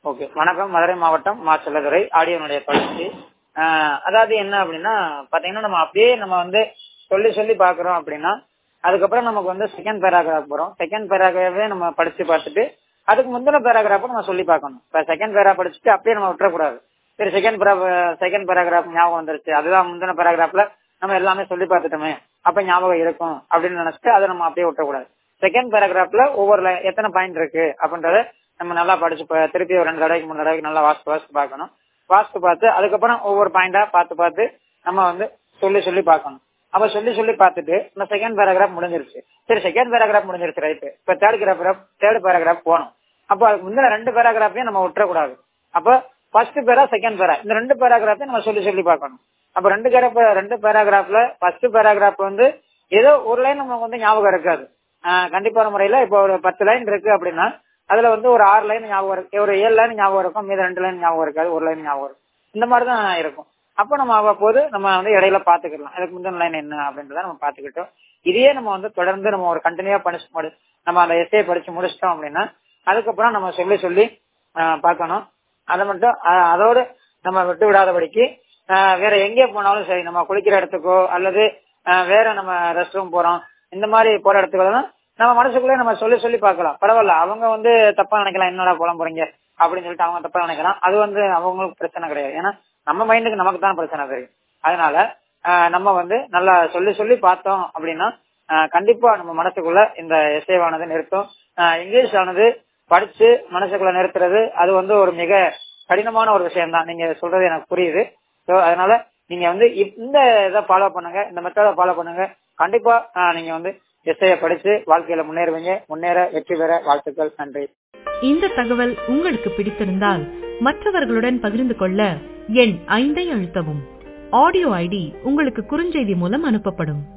okay வணக்கம் மதுரை மாவட்டம் மா செல்லதுரை ஆடியோனுடைய தொடர்ச்சி ஆஹ் அதாவது என்ன அப்படின்னா பாத்தீங்கன்னா நம்ம அப்படியே நம்ம வந்து சொல்லி சொல்லி பாக்குறோம் அப்படின்னா அதுக்கப்புறம் நமக்கு வந்து செகண்ட் பேராகிராஃப் வரும் செகண்ட் பேராகிராஃபே நம்ம படிச்சு பார்த்துட்டு அதுக்கு முந்தின பேராகிராஃபை நம்ம சொல்லி பார்க்கணும் இப்ப செகண்ட் பேரா படிச்சுட்டு அப்படியே நம்ம விட்டுறக்கூடாது சரி செகண்ட் பேரா செகண்ட் பேராகிராஃப் ஞாபகம் வந்துருச்சு அதுதான் முந்தின பேராகிராஃப்ல நம்ம எல்லாமே சொல்லி பார்த்துட்டோமே அப்ப ஞாபகம் இருக்கும் அப்படின்னு நினைச்சிட்டு அதை நம்ம அப்படியே விட்டுறக்கூடாது செகண்ட் பேராகிராஃப்ல ஒவ்வொரு line- எத்தனை பாயிண்ட் இருக்கு அப்படின்றத நம்ம நல்லா படிச்சு ப- திருப்பி ஒரு ரெண்டு தடவைக்கு மூணு தடவைக்கு நல்லா வாசித்து வாசித்து பார்க்கணும் வாசித்து பார்த்து அதுக்கப்புறம் ஒவ்வொரு பாயிண்டா பார்த்து பார்த்து நம்ம வந்து சொல்லி சொல்லி பார்க்கணும் அப்ப சொல்லி சொல்லி பார்த்துட்டு இந்த செகண்ட் பேராகிராஃப் முடிஞ்சிருச்சு சரி செகண்ட் பேராகிராஃப் முடிஞ்சிருச்சு ரைட்டு இப்ப தேர்ட் பேராகிராஃப் தேர்ட் பேராகிராஃப் போகணும் அப்போ அதுக்கு முந்தின ரெண்டு பேராகிராஃபையும் நம்ம விட்டுறக்கூடாது அப்ப ஃபர்ஸ்ட் பேரா செகண்ட் பேரா இந்த ரெண்டு பேராகிராஃபையும் நம்ம சொல்லி சொல்லி பார்க்கணும் அப்ப ரெண்டு பேரா ரெண்டு பேராகிராஃப்ல ஃபர்ஸ்ட் பேராகிராஃப் வந்து ஏதோ ஒரு லைன் நமக்கு வந்து ஞாபகம் இருக்காது ஆஹ் கண்டிப்பான முறையில இப்போ ஒரு பத்து லைன் இருக்கு அப்படின்னா அதுல வந்து ஒரு ஆறு லைன் ஞாபகம் இருக்கு ஒரு ஏழு லைன் ஞாபகம் இருக்கும் மீது ரெண்டு லைன் ஞாபகம் இருக்காது ஒரு லைன் ஞாபகம் இருக்கும் இந்த மாதிரி தான் இருக்கும் அப்போ நம்ம அவ்வப்போது நம்ம வந்து இடையில பாத்துக்கலாம் அதுக்கு முந்தின லைன் என்ன அப்படின்றத நம்ம பாத்துக்கிட்டோம் இதையே நம்ம வந்து தொடர்ந்து நம்ம ஒரு கண்டினியூவா படிச்சு முடி நம்ம அந்த எஸ்ஏ படிச்சு முடிச்சிட்டோம் அப்படின்னா அதுக்கப்புறம் நம்ம சொல்லி சொல்லி ஆஹ் பார்க்கணும் அதை மட்டும் ஆஹ் அதோடு நம்ம விட்டு விடாதபடிக்கு ஆஹ் வேற எங்கே போனாலும் சரி நம்ம குளிக்கிற இடத்துக்கோ அல்லது ஆஹ் வேற நம்ம ரெஸ்ட் ரூம் போறோம் இந்த மாதிரி போற இடத்துக்கு நம்ம மனசுக்குள்ளே நம்ம சொல்லி சொல்லி பார்க்கலாம் பரவாயில்ல அவங்க வந்து தப்பா நினைக்கலாம் என்னடா புலம் போறீங்க அப்படின்னு சொல்லிட்டு அவங்க தப்பா நினைக்கலாம் அது வந்து அவங்களுக்கு பிரச்சனை கிடையாது ஏன்னா நம்ம மைண்டுக்கு நமக்கு தான் பிரச்சனை தெரியும் அதனால ஆஹ் நம்ம வந்து நல்லா சொல்லி சொல்லி பார்த்தோம் அப்படின்னா ஆஹ் கண்டிப்பா நம்ம மனசுக்குள்ள இந்த எஸ்ஏவானது நிறுத்தும் ஆஹ் இங்கிலீஷ் ஆனது படிச்சு மனசுக்குள்ள நிறுத்துறது அது வந்து ஒரு மிக கடினமான ஒரு விஷயம் தான் நீங்க சொல்றது எனக்கு புரியுது ஸோ அதனால நீங்க வந்து இப்- இந்த இதை ஃபாலோ பண்ணுங்க இந்த மெத்தடை ஃபாலோ பண்ணுங்க கண்டிப்பா ஆஹ் நீங்க வந்து எஸ்ஐய படிச்சு வாழ்க்கையில முன்னேறுவீங்க முன்னேற வெற்றி பெற வாழ்த்துக்கள் நன்றி இந்த தகவல் உங்களுக்கு பிடித்திருந்தால் மற்றவர்களுடன் பகிர்ந்து கொள்ள எண் ஐந்தை அழுத்தவும் ஆடியோ ஐடி உங்களுக்கு குறுஞ்செய்தி மூலம் அனுப்பப்படும்